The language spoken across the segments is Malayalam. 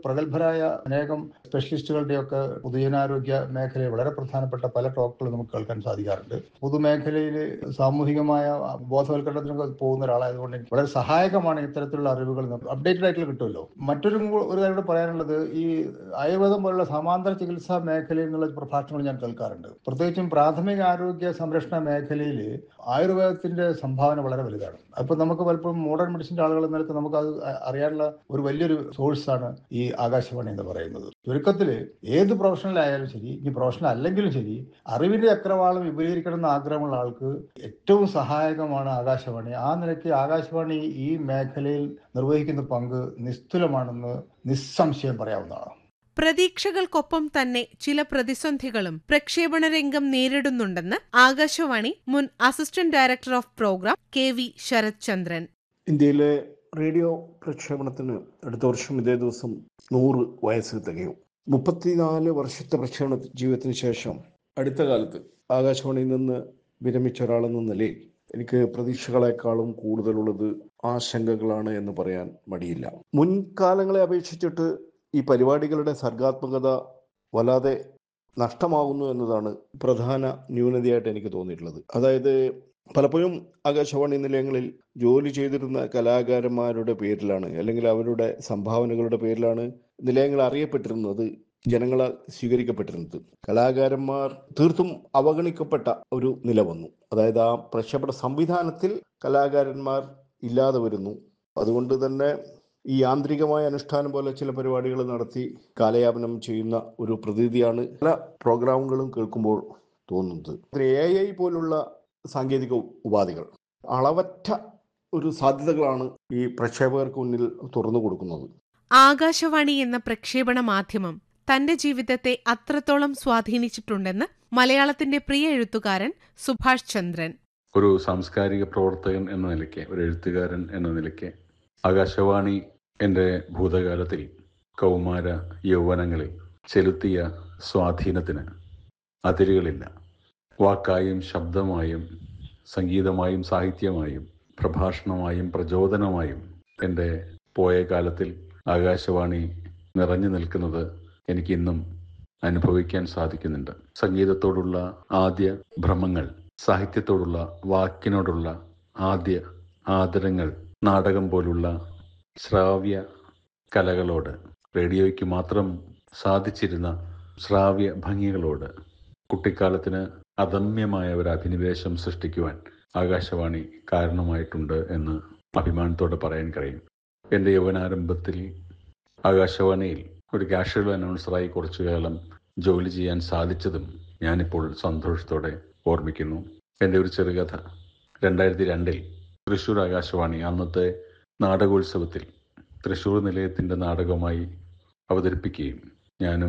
പ്രഗത്ഭരായ അനേകം സ്പെഷ്യലിസ്റ്റുകളുടെയൊക്കെ പൊതുജനാരോഗ്യ മേഖലയിൽ വളരെ പ്രധാനപ്പെട്ട പല ടോക്കുകൾ നമുക്ക് കേൾക്കാൻ സാധിക്കാറുണ്ട് പൊതുമേഖലയിൽ സാമൂഹികമായ ബോധവൽക്കരണത്തിനൊക്കെ പോകുന്ന ഒരാളായതുകൊണ്ട് എനിക്ക് വളരെ സഹായകമാണ് ഇത്തരത്തിലുള്ള അറിവുകൾ നമുക്ക് അപ്ഡേറ്റഡ് ആയിട്ടുള്ള കിട്ടുമല്ലോ മറ്റൊരു ഒരു കാര്യം കൂടെ പറയാനുള്ളത് ഈ ആയുർവേദം പോലുള്ള സമാന്തര ചികിത്സാ മേഖലയിൽ നിന്നുള്ള പ്രഭാഷണങ്ങൾ ഞാൻ കേൾക്കാറുണ്ട് പ്രത്യേകിച്ചും പ്രാഥമിക ആരോഗ്യ സംരക്ഷണ മേഖലയിൽ ആയുർവേദത്തിന്റെ സംഭാവന വളരെ വലുതാണ് അപ്പൊ നമുക്ക് പലപ്പോഴും മോഡേൺ മെഡിസിന്റെ ആളുകൾ നിലക്ക് നമുക്ക് അത് അറിയാനുള്ള ഒരു വലിയൊരു സോഴ്സാണ് ഈ ആകാശവാണി എന്ന് പറയുന്നത് ചുരുക്കത്തിൽ ഏത് പ്രൊഫഷണൽ ആയാലും ശരി ഇനി പ്രൊഫഷണൽ അല്ലെങ്കിലും ശരി അറിവിന്റെ ചക്രവാളം വിപുലീകരിക്കണം എന്ന ആഗ്രഹമുള്ള ആൾക്ക് ഏറ്റവും സഹായകമാണ് ആകാശവാണി ആ നിലയ്ക്ക് ആകാശവാണി ഈ മേഖലയിൽ നിർവഹിക്കുന്ന പങ്ക് നിസ്തുലമാണെന്ന് നിസ്സംശയം പറയാവുന്നതാണ് പ്രതീക്ഷകൾക്കൊപ്പം തന്നെ ചില പ്രതിസന്ധികളും പ്രക്ഷേപണ രംഗം നേരിടുന്നുണ്ടെന്ന് ആകാശവാണി മുൻ assistant director of program K V Sarath Chandran ഇന്ത്യയിലെ റേഡിയോ പ്രക്ഷേപണത്തിന് അടുത്ത വർഷം ഇതേ ദിവസം നൂറ് വയസ്സ് തികയും മുപ്പത്തിനാല് വർഷത്തെ പ്രക്ഷേപണ ജീവിതത്തിന് ശേഷം അടുത്ത കാലത്ത് ആകാശവാണിയിൽ നിന്ന് വിരമിച്ച ഒരാളെന്ന നിലയിൽ എനിക്ക് പ്രതീക്ഷകളെക്കാളും കൂടുതലുള്ളത് ആശങ്കകളാണ് എന്ന് പറയാൻ മടിയില്ല മുൻകാലങ്ങളെ അപേക്ഷിച്ചിട്ട് ഈ പരിപാടികളുടെ സർഗാത്മകത വല്ലാതെ നഷ്ടമാകുന്നു എന്നതാണ് പ്രധാന ന്യൂനതയായിട്ട് എനിക്ക് തോന്നിയിട്ടുള്ളത് അതായത് പലപ്പോഴും ആകാശവാണി നിലയങ്ങളിൽ ജോലി ചെയ്തിരുന്ന കലാകാരന്മാരുടെ പേരിലാണ് അല്ലെങ്കിൽ അവരുടെ സംഭാവനകളുടെ പേരിലാണ് നിലയങ്ങൾ അറിയപ്പെട്ടിരുന്നത് ജനങ്ങളാൽ സ്വീകരിക്കപ്പെട്ടിരുന്നത് കലാകാരന്മാർ തീർത്തും അവഗണിക്കപ്പെട്ട ഒരു നില വന്നു അതായത് ആ പ്രക്ഷേപണ സംവിധാനത്തിൽ കലാകാരന്മാർ ഇല്ലാതെ വരുന്നു അതുകൊണ്ട് തന്നെ ഈ യാന്ത്രികമായ അനുഷ്ഠാനം പോലെ ചില പരിപാടികൾ നടത്തി കാലയാപനം ചെയ്യുന്ന ഒരു പ്രതീതിയാണ് പല പ്രോഗ്രാമുകളും കേൾക്കുമ്പോൾ തോന്നുന്നത് എ ഐ പോലുള്ള സാങ്കേതിക ഉപാധികൾ അളവറ്റ ഒരു സാധ്യതകളാണ് ഈ പ്രക്ഷേപകർക്ക് മുന്നിൽ തുറന്നു കൊടുക്കുന്നത് ആകാശവാണി എന്ന പ്രക്ഷേപണ മാധ്യമം തന്റെ ജീവിതത്തെ അത്രത്തോളം സ്വാധീനിച്ചിട്ടുണ്ടെന്ന് മലയാളത്തിന്റെ പ്രിയ എഴുത്തുകാരൻ സുഭാഷ് ചന്ദ്രൻ ഒരു സാംസ്കാരിക പ്രവർത്തകൻ എന്ന നിലയ്ക്ക് ഒരു എഴുത്തുകാരൻ എന്ന നിലയ്ക്ക് ആകാശവാണി എൻ്റെ ഭൂതകാലത്തിൽ കൗമാര യൗവനങ്ങളിൽ ചെലുത്തിയ സ്വാധീനത്തിന് അതിരുകളില്ല വാക്കായും ശബ്ദമായും സംഗീതമായും സാഹിത്യമായും പ്രഭാഷണമായും പ്രചോദനമായും എൻ്റെ പോയ കാലത്തിൽ ആകാശവാണി നിറഞ്ഞു നിൽക്കുന്നത് എനിക്കിന്നും അനുഭവിക്കാൻ സാധിക്കുന്നുണ്ട് സംഗീതത്തോടുള്ള ആദ്യ ഭ്രമങ്ങൾ സാഹിത്യത്തോടുള്ള വാക്കിനോടുള്ള ആദ്യ ആദരങ്ങൾ നാടകം പോലുള്ള ശ്രാവ്യ കലകളോട് റേഡിയോയ്ക്ക് മാത്രം സാധിച്ചിരുന്ന ശ്രാവ്യ ഭംഗികളോട് കുട്ടിക്കാലത്തിന് അദമ്യമായ ഒരു അഭിനിവേശം സൃഷ്ടിക്കുവാൻ ആകാശവാണി കാരണമായിട്ടുണ്ട് എന്ന് അഭിമാനത്തോടെ പറയാൻ കഴിയും എൻ്റെ യൗവനാരംഭത്തിൽ ആകാശവാണിയിൽ ഒരു കാഷ്വൽ അനൗൺസറായി കുറച്ചു കാലം ജോലി ചെയ്യാൻ സാധിച്ചതും ഞാനിപ്പോൾ സന്തോഷത്തോടെ ഓർമ്മിക്കുന്നു എൻ്റെ ഒരു ചെറുകഥ രണ്ടായിരത്തി രണ്ടിൽ തൃശ്ശൂർ ആകാശവാണി അന്നത്തെ നാടകോത്സവത്തിൽ തൃശ്ശൂർ നിലയത്തിൻ്റെ നാടകമായി അവതരിപ്പിക്കുകയും ഞാനും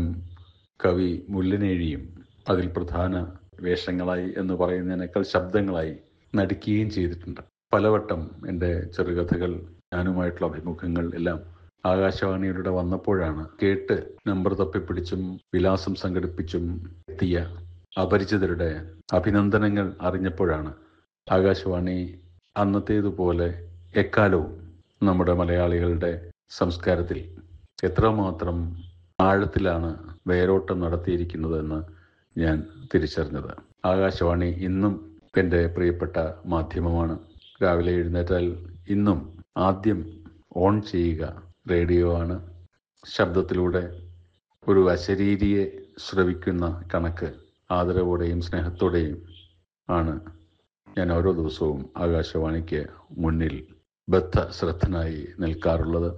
കവി മുല്ലനേഴിയും അതിൽ പ്രധാന വേഷങ്ങളായി എന്ന് പറയുന്നതിനേക്കാൾ ശബ്ദങ്ങളായി നടിക്കുകയും ചെയ്തിട്ടുണ്ട് പലവട്ടം എൻ്റെ ചെറുകഥകൾ ഞാനുമായിട്ടുള്ള അഭിമുഖങ്ങൾ എല്ലാം ആകാശവാണിയിലൂടെ വന്നപ്പോഴാണ് കേട്ട് നമ്പർ തപ്പിപ്പിടിച്ചും വിലാസം സംഘടിപ്പിച്ചും എത്തിയ അപരിചിതരുടെ അഭിനന്ദനങ്ങൾ അറിഞ്ഞപ്പോഴാണ് ആകാശവാണി അന്നത്തേതുപോലെ എക്കാലവും നമ്മുടെ മലയാളികളുടെ സംസ്കാരത്തിൽ എത്രമാത്രം ആഴത്തിലാണ് വേരോട്ടം നടത്തിയിരിക്കുന്നതെന്ന് ഞാൻ തിരിച്ചറിഞ്ഞത് ആകാശവാണി ഇന്നും എൻ്റെ പ്രിയപ്പെട്ട മാധ്യമമാണ് രാവിലെ എഴുന്നേറ്റാൽ ഇന്നും ആദ്യം ഓൺ ചെയ്യുക റേഡിയോ ആണ് ശബ്ദത്തിലൂടെ ഒരു അശരീരിയെ ശ്രവിക്കുന്ന കണക്ക് ആദരവോടെയും സ്നേഹത്തോടെയും ആണ് ഞാൻ ഓരോ ദിവസവും ആകാശവാണിക്ക് മുന്നിൽ ബദ്ധ ശ്രദ്ധനായി നിൽക്കാറുള്ളത്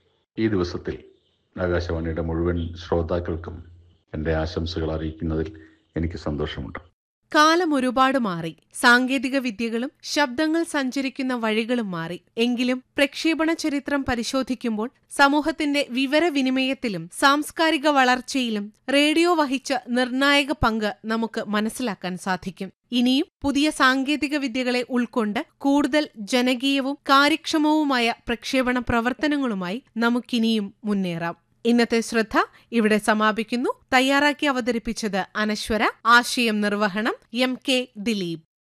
ഈ ദിവസത്തിൽ ആകാശവാണിയുടെ മുഴുവൻ ശ്രോതാക്കൾക്കും എൻ്റെ ആശംസകൾ അറിയിക്കുന്നതിൽ എനിക്ക് സന്തോഷമുണ്ട് കാലം ഒരുപാട് മാറി സാങ്കേതിക വിദ്യകളും ശബ്ദങ്ങൾ സഞ്ചരിക്കുന്ന വഴികളും മാറി എങ്കിലും പ്രക്ഷേപണ ചരിത്രം പരിശോധിക്കുമ്പോൾ സമൂഹത്തിന്റെ വിവരവിനിമയത്തിലും സാംസ്കാരിക വളർച്ചയിലും റേഡിയോ വഹിച്ച നിർണായക പങ്ക് നമുക്ക് മനസ്സിലാക്കാൻ സാധിക്കും ഇനിയും പുതിയ സാങ്കേതിക വിദ്യകളെ ഉൾക്കൊണ്ട് കൂടുതൽ ജനകീയവും കാര്യക്ഷമവുമായ പ്രക്ഷേപണ പ്രവർത്തനങ്ങളുമായി നമുക്കിനിയും മുന്നേറാം ഇന്നത്തെ ശ്രദ്ധ ഇവിടെ സമാപിക്കുന്നു തയ്യാറാക്കി അവതരിപ്പിച്ചത് അനശ്വര ആശയം നിർവഹണം എം കെ ദിലീപ്